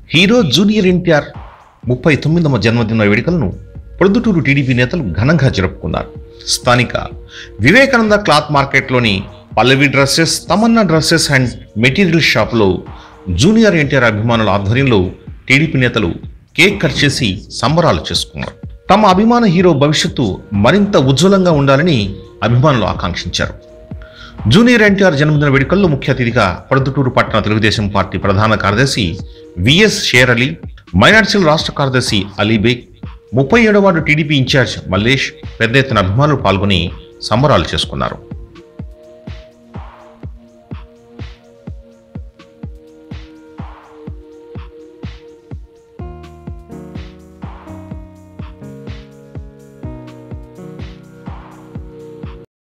hero junior NTR ముప్పై తొమ్మిదవ జన్మదిన వేడుకలను ప్రొద్దుటూరు టీడీపీ నేతలు ఘనంగా జరుపుకున్నారు స్థానిక వివేకానంద క్లాత్ మార్కెట్లోని Pallavi dresses Tamannaah dresses and material షాపులో జూనియర్ ఎన్టీఆర్ అభిమానుల ఆధ్వర్యంలో టీడీపీ నేతలు కేక్ కట్ చేసి సంబరాలు చేసుకున్నారు తమ అభిమాన హీరో భవిష్యత్తు మరింత ఉజ్వలంగా ఉండాలని అభిమానులు ఆకాంక్షించారు జూనియర్ ఎన్టీఆర్ జన్మదిన వేడుకల్లో ముఖ్య అతిథిగా ప్రొద్దుటూరు పట్టణ తెలుగుదేశం పార్టీ ప్రధాన కార్యదర్శి విఎస్ షేర్ అలీ మైనార్టీల రాష్ట్ర కార్యదర్శి అలీబేగ్ ముప్పై ఏడవ వార్డు టీడీపీ ఇన్ఛార్జ్ మల్లేష్ పెద్ద ఎత్తున అభిమానులు పాల్గొని సంబరాలు చేసుకున్నారు